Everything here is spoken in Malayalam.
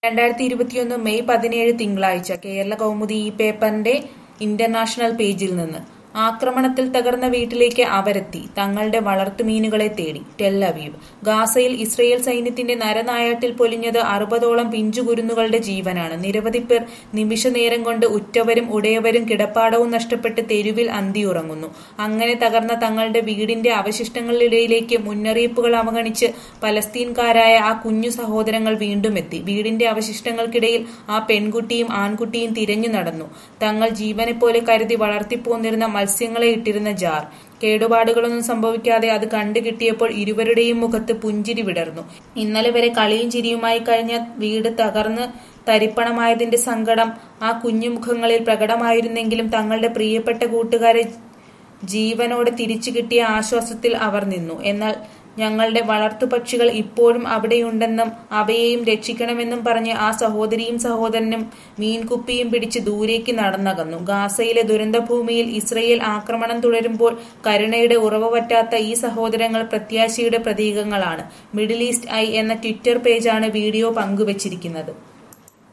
രണ്ടായിരത്തി ഇരുപത്തിയൊന്ന് മെയ് പതിനേഴ് തിങ്കളാഴ്ച കേരള കൗമുദി ഈ പേപ്പറിന്റെ ഇന്റർനാഷണൽ പേജിൽ നിന്ന് ആക്രമണത്തിൽ തകർന്ന വീട്ടിലേക്ക് അവരെത്തി തങ്ങളുടെ വളർത്തുമീനുകളെ തേടി ടെല്ലവീവ് ഗാസയിൽ ഇസ്രയേൽ സൈന്യത്തിന്റെ നരനായാട്ടിൽ പൊലിഞ്ഞത് അറുപതോളം പിഞ്ചുകുരുന്നുകളുടെ ജീവനാണ് നിരവധി പേർ നിമിഷനേരം കൊണ്ട് ഉറ്റവരും ഉടയവരും കിടപ്പാടവും നഷ്ടപ്പെട്ട് തെരുവിൽ അന്തിയുറങ്ങുന്നു അങ്ങനെ തകർന്ന തങ്ങളുടെ വീടിന്റെ അവശിഷ്ടങ്ങളിടയിലേക്ക് മുന്നറിയിപ്പുകൾ അവഗണിച്ച് പലസ്തീൻകാരായ ആ കുഞ്ഞു സഹോദരങ്ങൾ വീണ്ടും എത്തി വീടിന്റെ അവശിഷ്ടങ്ങൾക്കിടയിൽ ആ പെൺകുട്ടിയും ആൺകുട്ടിയും തിരഞ്ഞു നടന്നു തങ്ങൾ ജീവനെപ്പോലെ കരുതി വളർത്തിപ്പോന്നിരുന്ന മത്സ്യങ്ങളെ ഇട്ടിരുന്ന ജാർ കേടുപാടുകളൊന്നും സംഭവിക്കാതെ അത് കണ്ടു കിട്ടിയപ്പോൾ ഇരുവരുടെയും മുഖത്ത് പുഞ്ചിരി വിടർന്നു ഇന്നലെ വരെ കളിയും ചിരിയുമായി കഴിഞ്ഞ വീട് തകർന്ന് തരിപ്പണമായതിന്റെ സങ്കടം ആ കുഞ്ഞുമുഖങ്ങളിൽ പ്രകടമായിരുന്നെങ്കിലും തങ്ങളുടെ പ്രിയപ്പെട്ട കൂട്ടുകാരെ ജീവനോടെ തിരിച്ചു കിട്ടിയ ആശ്വാസത്തിൽ അവർ നിന്നു എന്നാൽ ഞങ്ങളുടെ വളർത്തുപക്ഷികൾ ഇപ്പോഴും അവിടെയുണ്ടെന്നും അവയെയും രക്ഷിക്കണമെന്നും പറഞ്ഞ് ആ സഹോദരിയും സഹോദരനും മീൻകുപ്പിയും പിടിച്ച് ദൂരേക്ക് നടന്നകന്നു ഗാസയിലെ ദുരന്തഭൂമിയിൽ ഇസ്രയേൽ ആക്രമണം തുടരുമ്പോൾ കരുണയുടെ ഉറവ പറ്റാത്ത ഈ സഹോദരങ്ങൾ പ്രത്യാശയുടെ പ്രതീകങ്ങളാണ് മിഡിൽ ഈസ്റ്റ് ഐ എന്ന ട്വിറ്റർ പേജാണ് വീഡിയോ പങ്കുവച്ചിരിക്കുന്നത്